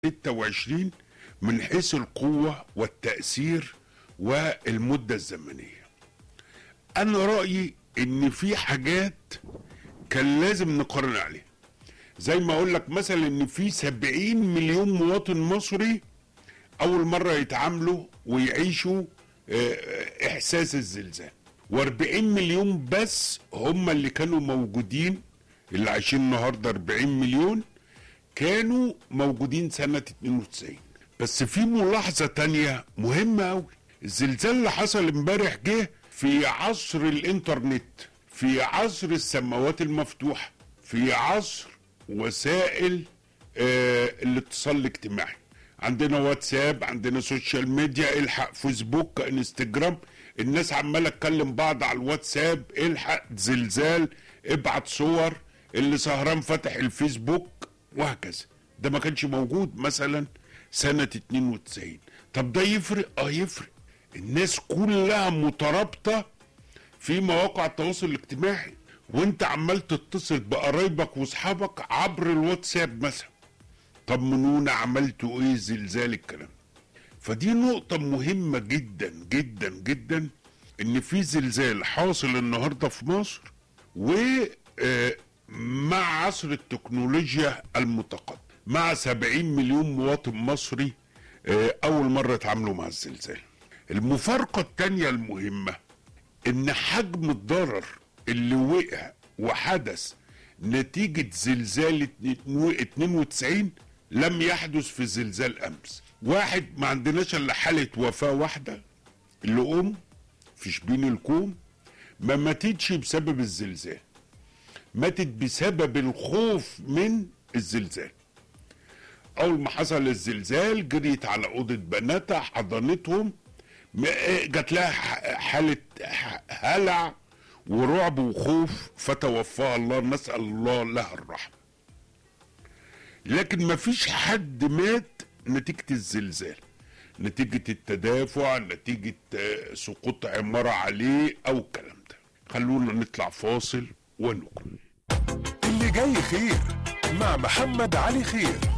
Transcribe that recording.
26 من حيث القوة والتأثير والمدة الزمنية أنا رأيي إن في حاجات كان لازم نقارن عليها زي ما أقول لك مثلا إن في 70 مليون مواطن مصري أول مرة يتعاملوا ويعيشوا آه، إحساس الزلزال و40 مليون بس هم اللي كانوا موجودين اللي عايشين النهارده 40 مليون كانوا موجودين سنة 92 بس في ملاحظة تانية مهمة أوي الزلزال اللي حصل امبارح جه في عصر الانترنت في عصر السماوات المفتوحة في عصر وسائل آه الاتصال الاجتماعي عندنا واتساب عندنا سوشيال ميديا الحق فيسبوك انستجرام الناس عماله تكلم بعض على الواتساب الحق زلزال ابعت صور اللي سهران فاتح الفيسبوك وهكذا ده ما كانش موجود مثلا سنة 92 طب ده يفرق اه يفرق الناس كلها مترابطة في مواقع التواصل الاجتماعي وانت عمال تتصل بقرايبك واصحابك عبر الواتساب مثلا طمنونا عملتوا ايه زلزال الكلام فدي نقطة مهمة جدا جدا جدا ان في زلزال حاصل النهاردة في مصر و آه، مع عصر التكنولوجيا المتقدم مع 70 مليون مواطن مصري آه، اول مرة اتعاملوا مع الزلزال المفارقة التانية المهمة ان حجم الضرر اللي وقع وحدث نتيجة زلزال 92 لم يحدث في زلزال امس واحد ما عندناش الا حالة وفاة واحدة اللي ام في شبين الكوم ما ماتتش بسبب الزلزال ماتت بسبب الخوف من الزلزال اول ما حصل الزلزال جريت على اوضه بناتها حضنتهم م- جات لها ح- حاله ح- هلع ورعب وخوف فتوفاها الله نسال الله لها الرحمه لكن ما فيش حد مات نتيجه الزلزال نتيجه التدافع نتيجه آه، سقوط عماره عليه او الكلام ده خلونا نطلع فاصل ونكمل اللي جاي خير مع محمد علي خير